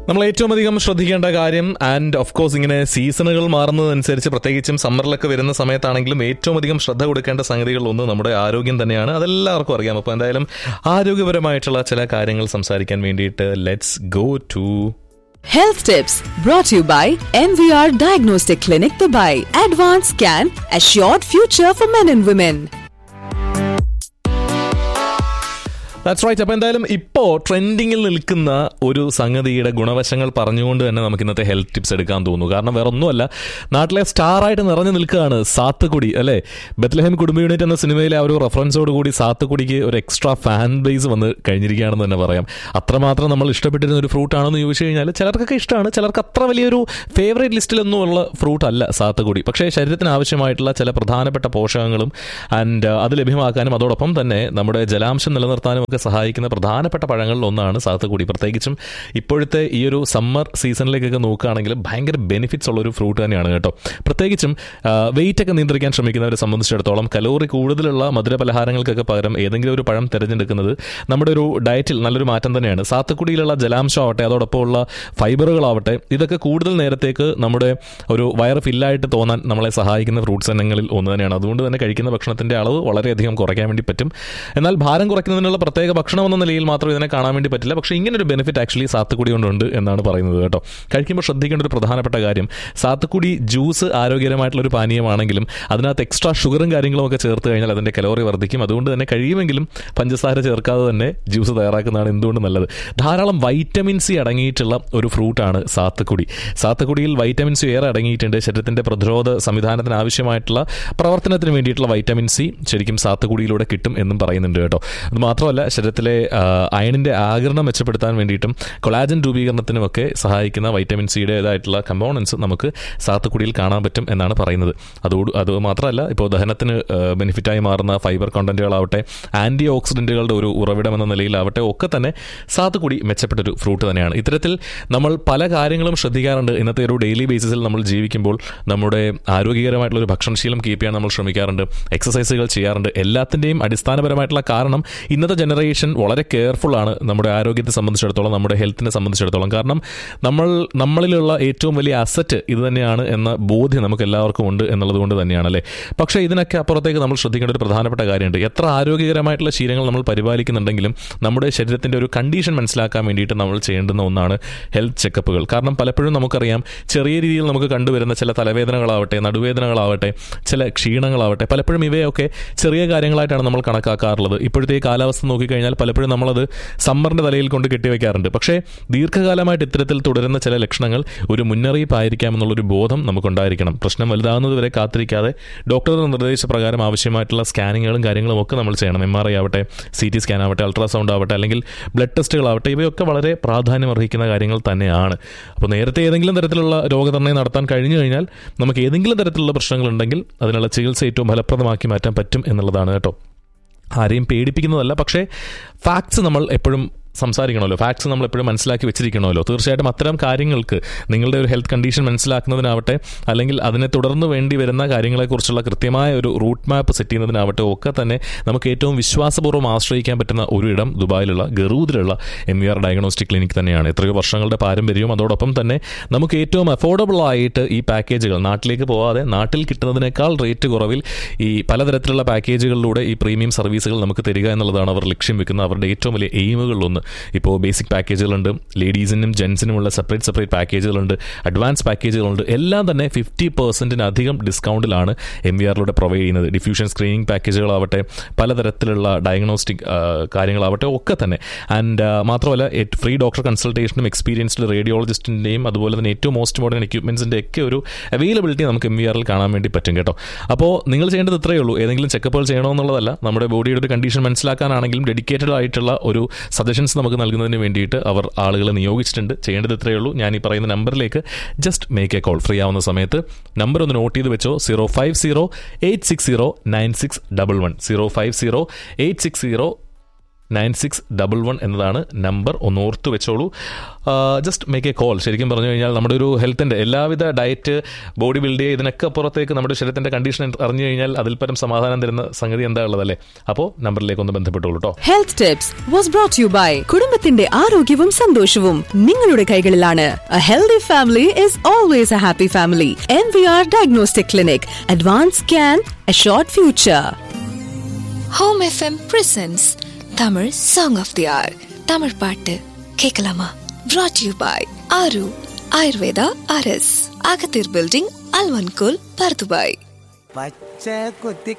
നമ്മൾ ഏറ്റവും അധികം ശ്രദ്ധിക്കേണ്ട കാര്യം ആൻഡ് ഓഫ് കോഴ്സ് ഇങ്ങനെ സീസണുകൾ മാറുന്നതനുസരിച്ച് പ്രത്യേകിച്ചും സമ്മറിലൊക്കെ വരുന്ന സമയത്താണെങ്കിലും ഏറ്റവും അധികം ശ്രദ്ധ കൊടുക്കേണ്ട സംഗതികളിൽ ഒന്ന് നമ്മുടെ ആരോഗ്യം തന്നെയാണ് അതെല്ലാവർക്കും അറിയാം അപ്പോൾ എന്തായാലും ആരോഗ്യപരമായിട്ടുള്ള ചില കാര്യങ്ങൾ സംസാരിക്കാൻ വേണ്ടിയിട്ട് let's go to Health tips brought to you by MVR Diagnostic Clinic Dubai. Advanced Scan, Assured Future for Men and Women. That's right അപ്പോൾ എന്തായാലും ഇപ്പോൾ ട്രെൻഡിങ്ങിൽ നിൽക്കുന്ന ഒരു സംഗതിയുടെ ഗുണവശങ്ങൾ പറഞ്ഞുകൊണ്ട് തന്നെ നമുക്ക് ഇന്നത്തെ ഹെൽത്ത് ടിപ്സ് എടുക്കാൻ തോന്നുന്നു കാരണം വേറെ ഒന്നുമല്ല നാട്ടിലെ സ്റ്റാറായിട്ട് നിറഞ്ഞു നിൽക്കുകയാണ് സാത്തുക്കുടി അല്ലേ ബത്ലഹേം കുടുംബ യൂണിറ്റ് എന്ന സിനിമയിലെ ആ ഒരു റെഫറൻസോട് കൂടി സാത്തുക്കുടിക്ക് ഒരു എക്സ്ട്രാ ഫാൻ ബേസ് വന്ന് കഴിഞ്ഞിരിക്കുകയാണെന്ന് തന്നെ പറയാം അത്രമാത്രം നമ്മൾ ഇഷ്ടപ്പെട്ടിരുന്ന ഒരു ഫ്രൂട്ട് ആണെന്ന് ചോദിച്ചു കഴിഞ്ഞാൽ ചിലർക്കൊക്കെ ഇഷ്ടമാണ് ചിലർക്ക് അത്ര വലിയൊരു ഫേവറേറ്റ് ലിസ്റ്റിലൊന്നും ഉള്ള ഫ്രൂട്ട് അല്ല സാത്തുക്കുടി പക്ഷേ ശരീരത്തിന് ആവശ്യമായിട്ടുള്ള ചില പ്രധാനപ്പെട്ട പോഷകങ്ങളും ആൻഡ് അത് ലഭ്യമാക്കാനും അതോടൊപ്പം തന്നെ നമ്മുടെ ജലാംശം നിലനിർത്താനും ഒക്കെ സഹായിക്കുന്ന പ്രധാനപ്പെട്ട പഴങ്ങളിൽ ഒന്നാണ് സാത്തുക്കുടി പ്രത്യേകിച്ചും ഇപ്പോഴത്തെ ഈ ഒരു സമ്മർ സീസണിലേക്കൊക്കെ നോക്കുകയാണെങ്കിൽ ഭയങ്കര ബെനിഫിറ്റ്സ് ഉള്ള ഒരു ഫ്രൂട്ട് തന്നെയാണ് കേട്ടോ പ്രത്യേകിച്ചും വെയിറ്റ് ഒക്കെ നിയന്ത്രിക്കാൻ ശ്രമിക്കുന്നവരെ സംബന്ധിച്ചിടത്തോളം കലോറി കൂടുതലുള്ള മധുര പലഹാരങ്ങൾക്കൊക്കെ പകരം ഏതെങ്കിലും ഒരു പഴം തിരഞ്ഞെടുക്കുന്നത് നമ്മുടെ ഒരു ഡയറ്റിൽ നല്ലൊരു മാറ്റം തന്നെയാണ് സാത്തുക്കുടിയിലുള്ള ജലാംശം ആവട്ടെ അതോടൊപ്പമുള്ള ഫൈബറുകളാവട്ടെ ഇതൊക്കെ കൂടുതൽ നേരത്തേക്ക് നമ്മുടെ ഒരു വയറ് ഫില്ലായിട്ട് തോന്നാൻ നമ്മളെ സഹായിക്കുന്ന ഫ്രൂട്ട്സ് ഇനങ്ങളിൽ ഒന്ന് തന്നെയാണ് അതുകൊണ്ട് തന്നെ കഴിക്കുന്ന ഭക്ഷണത്തിന്റെ അളവ് വളരെയധികം കുറയ്ക്കാൻ വേണ്ടി പറ്റും എന്നാൽ ഭാരം കുറയ്ക്കുന്നതിനുള്ള പ്രത്യേക ഭക്ഷണം എന്ന നിലയിൽ മാത്രം ഇതിനെ കാണാൻ വേണ്ടി പറ്റില്ല പക്ഷേ ഇങ്ങനെ ഒരു ബെനിഫിറ്റ് ആക്ച്വലി സാത്തുക്കുടി കൊണ്ടുണ്ട് എന്നാണ് പറയുന്നത് കേട്ടോ കഴിക്കുമ്പോൾ ശ്രദ്ധിക്കേണ്ട ഒരു പ്രധാനപ്പെട്ട കാര്യം സാത്തുക്കുടി ജ്യൂസ് ആരോഗ്യകരമായിട്ടുള്ള ഒരു പാനീയമാണെങ്കിലും അതിനകത്ത് എക്സ്ട്രാ ഷുഗറും കാര്യങ്ങളും ഒക്കെ ചേർത്ത് കഴിഞ്ഞാൽ അതിന്റെ കലോറി വർദ്ധിക്കും അതുകൊണ്ട് തന്നെ കഴിയുമെങ്കിലും പഞ്ചസാര ചേർക്കാതെ തന്നെ ജ്യൂസ് തയ്യാറാക്കുന്നതാണ് എന്തുകൊണ്ട് നല്ലത് ധാരാളം വൈറ്റമിൻ സി അടങ്ങിയിട്ടുള്ള ഒരു ഫ്രൂട്ടാണ് സാത്തുക്കുടി സാത്തുക്കുടിയിൽ വൈറ്റമിൻ സി ഏറെ അടങ്ങിയിട്ടുണ്ട് ശരീരത്തിന്റെ പ്രതിരോധ സംവിധാനത്തിന് ആവശ്യമായിട്ടുള്ള പ്രവർത്തനത്തിന് വേണ്ടിയിട്ടുള്ള വൈറ്റമിൻ സി ശരിക്കും സാത്തുക്കുടിയിലൂടെ കിട്ടും എന്നും പറയുന്നുണ്ട് കേട്ടോ അത് മാത്രമല്ല ശരീരത്തിലെ ആ, അയണിന്റെ ആകിരണം മെച്ചപ്പെടുത്താൻ വേണ്ടിയിട്ടും കൊളാജൻ രൂപീകരണത്തിനുമൊക്കെ സഹായിക്കുന്ന വൈറ്റമിൻ സിയുടേതായിട്ടുള്ള കമ്പോണൻസ് നമുക്ക് സാത്തുക്കുടിയിൽ കാണാൻ പറ്റും എന്നാണ് പറയുന്നത് അതോട് അത് മാത്രമല്ല ഇപ്പോൾ ദഹനത്തിന് ബെനിഫിറ്റായി മാറുന്ന ഫൈബർ കണ്ടന്റുകളാവട്ടെ ആന്റി ഓക്സിഡന്റുകളുടെ ഒരു ഉറവിടം എന്ന നിലയിലാവട്ടെ ഒക്കെ തന്നെ സാത്തുക്കുടി മെച്ചപ്പെട്ടൊരു ഫ്രൂട്ട് തന്നെയാണ് ഇത്തരത്തിൽ നമ്മൾ പല കാര്യങ്ങളും ശ്രദ്ധിക്കാറുണ്ട് ഇന്നത്തെ ഒരു ഡെയിലി ബേസിസിൽ നമ്മൾ ജീവിക്കുമ്പോൾ നമ്മുടെ ആരോഗ്യകരമായിട്ടുള്ള ഒരു ഭക്ഷണശീലം കീപ്പ് ചെയ്യാൻ നമ്മൾ ശ്രമിക്കാറുണ്ട് എക്സസൈസുകൾ ചെയ്യാറുണ്ട് എല്ലാത്തിൻ്റെയും അടിസ്ഥാനപരമായിട്ടുള്ള കാരണം ഇന്നത്തെ ജനറേഷൻ വളരെ കെയർഫുൾ ആണ് നമ്മുടെ ആരോഗ്യത്തെ സംബന്ധിച്ചിടത്തോളം നമ്മുടെ ഹെൽത്തിനെ സംബന്ധിച്ചിടത്തോളം കാരണം നമ്മൾ നമ്മളിലുള്ള ഏറ്റവും വലിയ അസറ്റ് ഇത് തന്നെയാണ് എന്ന ബോധ്യം നമുക്ക് എല്ലാവർക്കും ഉണ്ട് എന്നുള്ളത് കൊണ്ട് തന്നെയാണ് അല്ലേ പക്ഷേ ഇതിനൊക്കെ അപ്പുറത്തേക്ക് നമ്മൾ ശ്രദ്ധിക്കേണ്ട ഒരു പ്രധാനപ്പെട്ട കാര്യമുണ്ട് എത്ര ആരോഗ്യകരമായിട്ടുള്ള ശീലങ്ങൾ നമ്മൾ പരിപാലിക്കുന്നുണ്ടെങ്കിലും നമ്മുടെ ശരീരത്തിൻ്റെ ഒരു കണ്ടീഷൻ മനസ്സിലാക്കാൻ വേണ്ടിയിട്ട് നമ്മൾ ചെയ്യേണ്ടുന്ന ഒന്നാണ് ഹെൽത്ത് ചെക്കപ്പുകൾ കാരണം പലപ്പോഴും നമുക്കറിയാം ചെറിയ രീതിയിൽ നമുക്ക് കണ്ടുവരുന്ന ചില തലവേദനകളാവട്ടെ നടുവേദനകളാവട്ടെ ചില ക്ഷീണങ്ങളാവട്ടെ പലപ്പോഴും ഇവയൊക്കെ ചെറിയ കാര്യങ്ങളായിട്ടാണ് നമ്മൾ കണക്കാക്കാറുള്ളത് ഇപ്പോഴത്തെ ഈ കാലാവസ്ഥ നോക്കിക്കഴിഞ്ഞാൽ പലപ്പോഴും നമ്മളത് സമ്മറിന്റെ തലയിൽ കൊണ്ട് കെട്ടിവെക്കാറുണ്ട് പക്ഷേ ദീർഘകാലമായിട്ട് ഇത്തരത്തിൽ തുടരുന്ന ചില ലക്ഷണങ്ങൾ ഒരു മുന്നറിയിപ്പായിരിക്കാമെന്നുള്ളൊരു ബോധം നമുക്കുണ്ടായിരിക്കണം പ്രശ്നം വലുതാകുന്നത് വരെ കാത്തിരിക്കാതെ ഡോക്ടറുടെ നിർദ്ദേശപ്രകാരം ആവശ്യമായിട്ടുള്ള സ്കാനിങ്ങുകളും കാര്യങ്ങളും ഒക്കെ നമ്മൾ ചെയ്യണം എം ആർ ഐ ആവട്ടെ സി ടി സ്കാൻ ആവട്ടെ അൾട്രാസൗണ്ട് ആവട്ടെ അല്ലെങ്കിൽ ബ്ലഡ് ടെസ്റ്റുകളാവട്ടെ ഇവയൊക്കെ വളരെ പ്രാധാന്യം അർഹിക്കുന്ന കാര്യങ്ങൾ തന്നെയാണ് അപ്പോൾ നേരത്തെ ഏതെങ്കിലും തരത്തിലുള്ള രോഗനിർണ്ണയം നടത്താൻ കഴിഞ്ഞു കഴിഞ്ഞാൽ നമുക്ക് ഏതെങ്കിലും തരത്തിലുള്ള പ്രശ്നങ്ങളുണ്ടെങ്കിൽ അതിനുള്ള ചികിത്സ ഏറ്റവും ഫലപ്രദമാക്കി മാറ്റാൻ പറ്റും എന്നുള്ളതാണ് കേട്ടോ ആരെയും പേടിപ്പിക്കുന്നതല്ല പക്ഷേ ഫാക്ട്സ് നമ്മൾ എപ്പോഴും സംസാരിക്കണമല്ലോ ഫാക്ട്സ് നമ്മൾ എപ്പോഴും മനസ്സിലാക്കി വെച്ചിരിക്കണമല്ലോ തീർച്ചയായിട്ടും അത്തരം കാര്യങ്ങൾക്ക് നിങ്ങളുടെ ഒരു ഹെൽത്ത് കണ്ടീഷൻ മനസ്സിലാക്കുന്നതിനാവട്ടെ അല്ലെങ്കിൽ അതിനെ തുടർന്ന് വേണ്ടി വരുന്ന കാര്യങ്ങളെക്കുറിച്ചുള്ള കൃത്യമായ ഒരു റൂട്ട് മാപ്പ് സെറ്റ് ചെയ്യുന്നതിനാവട്ടെ ഒക്കെ തന്നെ നമുക്ക് ഏറ്റവും വിശ്വാസപൂർവ്വം ആശ്രയിക്കാൻ പറ്റുന്ന ഒരു ഇടം ദുബായിലുള്ള ഗറൂദിലുള്ള M V R diagnostic clinic തന്നെയാണ് എത്രയോ വർഷങ്ങളുടെ പാരമ്പര്യവും അതോടൊപ്പം തന്നെ നമുക്ക് ഏറ്റവും അഫോർഡബിൾ ആയിട്ട് ഈ പാക്കേജുകൾ നാട്ടിലേക്ക് പോകാതെ നാട്ടിൽ കിട്ടുന്നതിനേക്കാൾ റേറ്റ് കുറവിൽ ഈ പലതരത്തിലുള്ള പാക്കേജുകളിലൂടെ ഈ പ്രീമിയം സർവീസുകൾ നമുക്ക് തരിക എന്നുള്ളതാണ് അവർ ലക്ഷ്യം വെക്കുന്ന അവരുടെ ഏറ്റവും വലിയ എയിമുകളിലൊന്ന് ഇപ്പോൾ ബേസിക് പാക്കേജുകളുണ്ട് ലേഡീസിനും ജെൻസിനുമുള്ള സെപ്പറേറ്റ് സെപ്പറേറ്റ് പാക്കേജുകളുണ്ട് അഡ്വാൻസ് പാക്കേജുകളുണ്ട് എല്ലാം തന്നെ ഫിഫ്റ്റി പെർസെൻറ്റിനധികം ഡിസ്കൗണ്ടിലാണ് എം വി ആറിലൂടെ പ്രൊവൈഡ് ചെയ്യുന്നത് ഡിഫ്യൂഷൻ സ്ക്രീനിങ് പാക്കേജുകളാവട്ടെ പലതരത്തിലുള്ള ഡയഗ്നോസ്റ്റിക് കാര്യങ്ങളാവട്ടെ ഒക്കെ തന്നെ ആൻഡ് മാത്രമല്ല ഫ്രീ ഡോക്ടർ കൺസൾട്ടേഷനും എക്സ്പീരിയൻസ്ഡ് റേഡിയോളജിസ്റ്റിൻ്റെയും അതുപോലെ തന്നെ ഏറ്റവും മോസ്റ്റ് മോഡേൺ എക്യുപ്മെൻസിൻ്റെ ഒക്കെ ഒരു അവൈലബിലിറ്റി നമുക്ക് എം വി ആറിൽ കാണാൻ വേണ്ടി പറ്റും കേട്ടോ അപ്പോൾ നിങ്ങൾ ചെയ്യേണ്ടത് ഇത്രയേ ഉള്ളൂ ഏതെങ്കിലും ചെക്കപ്പുകൾ ചെയ്യണമെന്നുള്ളതല്ല നമ്മുടെ ബോഡിയുടെ ഒരു കണ്ടീഷൻ മനസ്സിലാക്കാനാണെങ്കിലും ഡെഡിക്കേറ്റഡ് ആയിട്ടുള്ള ഒരു സജഷൻസ് നമുക്ക് നൽകുന്നതിന് വേണ്ടിയിട്ട് അവർ ആളുകളെ നിയോഗിച്ചിട്ടുണ്ട് ചെയ്യേണ്ടത് ഇത്രയേ ഉള്ളൂ ഞാൻ ഈ പറയുന്ന നമ്പറിലേക്ക് just make a call free ആവുന്ന സമയത്ത് നമ്പർ ഒന്ന് നോട്ട് ചെയ്ത് വെച്ചോ zero five zero eight six zero nine six double one zero five zero eight six zero nine six double one എന്നതാണ് നമ്പർ ഒന്ന് ഓർത്ത് വെച്ചോളൂ ജസ്റ്റ് മേക്ക് എ കോൾ ശരിക്കും പറഞ്ഞു കഴിഞ്ഞാൽ നമ്മുടെ ഒരു ഹെൽത്തിൻ്റെ എല്ലാവിധ ഡയറ്റ് ബോഡി ബിൽഡ് ചെയ്യുക ഇതിനൊക്കെ പുറത്തേക്ക് നമ്മുടെ ശരീരത്തിൻ്റെ കണ്ടീഷൻ അറിഞ്ഞു കഴിഞ്ഞാൽ അതിൽ പരം സമാധാനം തരുന്ന സംഗതി എന്താ ഉള്ളതല്ലേ അപ്പോൾ നമ്പറിലേക്ക് ഒന്ന് ബന്ധപ്പെട്ടോളൂ കേട്ടോ Health Tips was brought to you by കുടുംബത്തിന്റെ ആരോഗ്യവും സന്തോഷവും നിങ്ങളുടെ കൈകളിലാണ് A healthy family is always a happy family. MVR Diagnostic Clinic. Advanced Scan. Assured Future. Home FM presents Tamil song of the hour Tamil பாட்டு கேட்கலாமா brought யூ பாய் ஆரு ஆயுர்வேதா அரஸ் அகத்தீர் பில்டிங் அல்வன்கோல் பர்துபாய் പച്ച കുത്തി